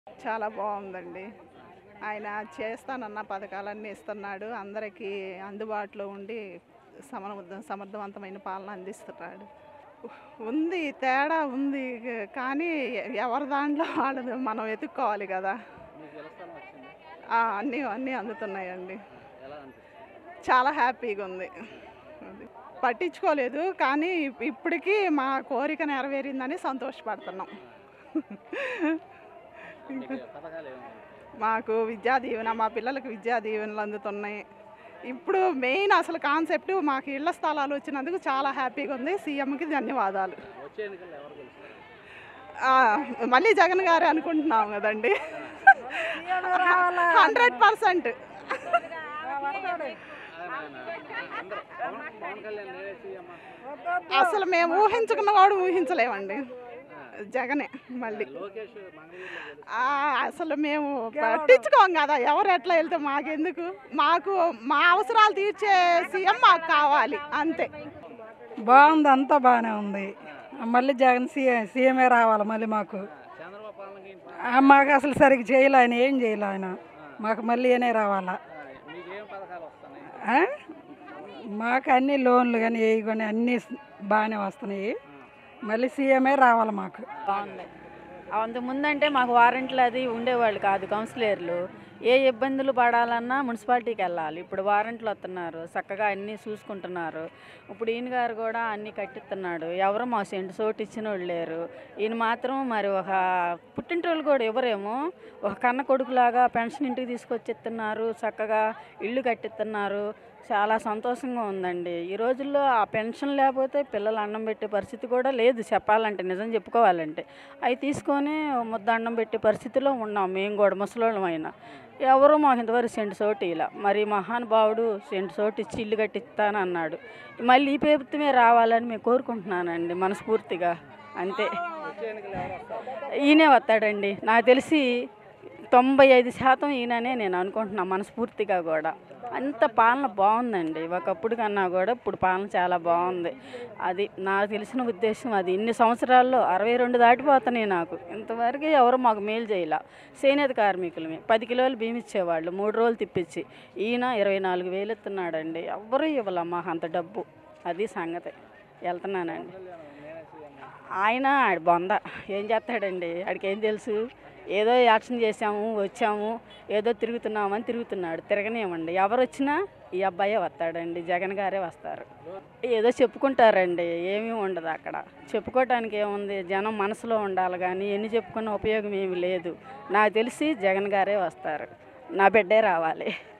చాలా బాగుందండి ఆయన చేస్తానన్న పథకాలన్నీ ఇస్తున్నాడు అందరికీ అందుబాటులో ఉండి సమర్థ సమర్థవంతమైన పాలన అందిస్తున్నాడు ఉంది తేడా ఉంది కానీ ఎవరి దాంట్లో వాళ్ళది మనం వెతుక్కోవాలి కదా మీకు ఎలా స్థలం వచ్చింది ఆ, అన్నీ అన్నీ అందుతున్నాయండి ఎలా అనిపిస్తుంది చాలా హ్యాపీగా ఉంది అది. పట్టించుకోలేదు కానీ ఇప్- ఇప్పటికీ మా కోరిక నెరవేరిందని సంతోషపడుతున్నాం మీకు పథకాలు ఏమన్నా మాకు విద్యా దీవెన మా పిల్లలకు విద్యా దీవెనలు అందుతున్నాయి ఇప్పుడు మెయిన్ అసలు కాన్సెప్ట్ మాకు ఇళ్ల స్థలాలు వచ్చినందుకు చాలా హ్యాపీగా ఉంది సీఎంకి ధన్యవాదాలు వచ్చే ఎన్నికల్లో ఎవరు గెలుస్తారు ఆ, మళ్ళీ జగన్ గారే అనుకుంటున్నాం కదండి హండ్రెడ్ పర్సెంట్ అందరూ పవన్ పవన్ కళ్యాణ్ నేనే సీఎం అసలు మేము ఊహించుకున్న వాడు ఊహించలేమండి జగనే మళ్ళీ లోకేష్ మంగళగిరిలో గెలుస్తారు ఆ, అసలు మేము పట్టించుకోం కదా ఎవరు ఎట్లా వెళ్తే మాకెందుకు మాకు మా అవసరాలు తీర్చే సీఎం మాకు కావాలి అంతే బాగుంది అంతా బాగానే ఉంది మళ్ళీ జగన్ సీఎం సీఎంఏ రావాలి మళ్ళీ మాకు చంద్రబాబు పాలనకి ఏంటి? ఆ, మాకు అసలు సరిగ్గా చేయలే ఆయన ఏం చేయలే ఆయన మాకు మళ్ళీ ఈయనే రావాలా ఆ, మీకు ఏం పథకాలు వస్తున్నాయి ఆ? మాకు అన్ని లోన్లు కానీ ఏవి కానీ అన్నీ బాగానే వస్తున్నాయి మళ్ళీ సీఎంఏ రావాలి మాకు బాగుంది అంత ముందంటే మాకు వారంట్లు అది ఉండేవాళ్ళు కాదు కౌన్సిలర్లు ఏ ఇబ్బందులు పడాలన్నా మున్సిపాలిటీకి వెళ్ళాలి ఇప్పుడు వారంట్లు వస్తున్నారు చక్కగా అన్నీ చూసుకుంటున్నారు ఇప్పుడు ఈయన గారు కూడా అన్నీ కట్టిస్తున్నాడు ఎవరు మా సెంటు సోటు ఇచ్చిన వాళ్ళు లేరు ఈయన మాత్రం మరి ఒక పుట్టింటోళ్ళు కూడా ఎవరేమో ఒక కన్న కొడుకులాగా పెన్షన్ ఇంటికి తీసుకొచ్చిస్తున్నారు చక్కగా ఇల్లు కట్టిస్తున్నారు చాలా సంతోషంగా ఉందండి ఈ రోజుల్లో ఆ పెన్షన్ లేకపోతే పిల్లలు అన్నం పెట్టే పరిస్థితి కూడా లేదు చెప్పాలంటే నిజం చెప్పుకోవాలంటే అవి తీసుకొని ముద్ద అన్నం పెట్టే పరిస్థితిలో ఉన్నాం మేము కూడా ముసలోళ్ళం అయినా ఎవరు మాకు ఇంతవరకు సెంటు సోటు ఇలా మరి మహానుభావుడు సెంటు సోటు ఇచ్చి ఇల్లు కట్టిస్తానన్నాడు మళ్ళీ ఈ ప్రభుత్వమే రావాలని మేము కోరుకుంటున్నానండి మనస్ఫూర్తిగా అంతే వచ్చే ఎన్నికల్లో ఎవరు వస్తారు ఈయనే వస్తాడండి నాకు తెలిసి తొంభై ఐదు శాతం ఈయననే నేను అనుకుంటున్నా మనస్ఫూర్తిగా కూడా అంత పాలన బాగుందండి ఒకప్పుడు కన్నా కూడా ఇప్పుడు పాలన చాలా బాగుంది అది నాకు తెలిసిన ఉద్దేశం అది ఇన్ని సంవత్సరాల్లో అరవై రెండు దాటిపోతున్నాయి నాకు ఇంతవరకు ఎవరు మాకు మేలు చేయాల చేనేత కార్మికులమే పది కిలోలు బియ్యం ఇచ్చేవాళ్ళు మూడు రోజులు తిప్పించి ఈయన ఇరవై నాలుగు వేలు ఇస్తున్నాడండి ఎవ్వరూ ఇవ్వాల మాకు అంత డబ్బు అది సంగతి వెళ్తున్నానండి ఆయన ఆడి బొంద ఏం చేస్తాడండి ఆడికి ఏం తెలుసు ఏదో యాక్షన్ చేసాము వచ్చాము ఏదో తిరుగుతున్నామని తిరుగుతున్నాడు తిరగనేమండి ఎవరు వచ్చినా ఈ అబ్బాయే వస్తాడండి జగన్ గారే వస్తారు ఏదో చెప్పుకుంటారండి ఏమీ ఉండదు అక్కడ చెప్పుకోవటానికి ఏముంది జనం మనసులో ఉండాలి కానీ ఎన్ని చెప్పుకున్న ఉపయోగం ఏమీ లేదు నాకు తెలిసి జగన్ గారే వస్తారు నా బిడ్డే రావాలి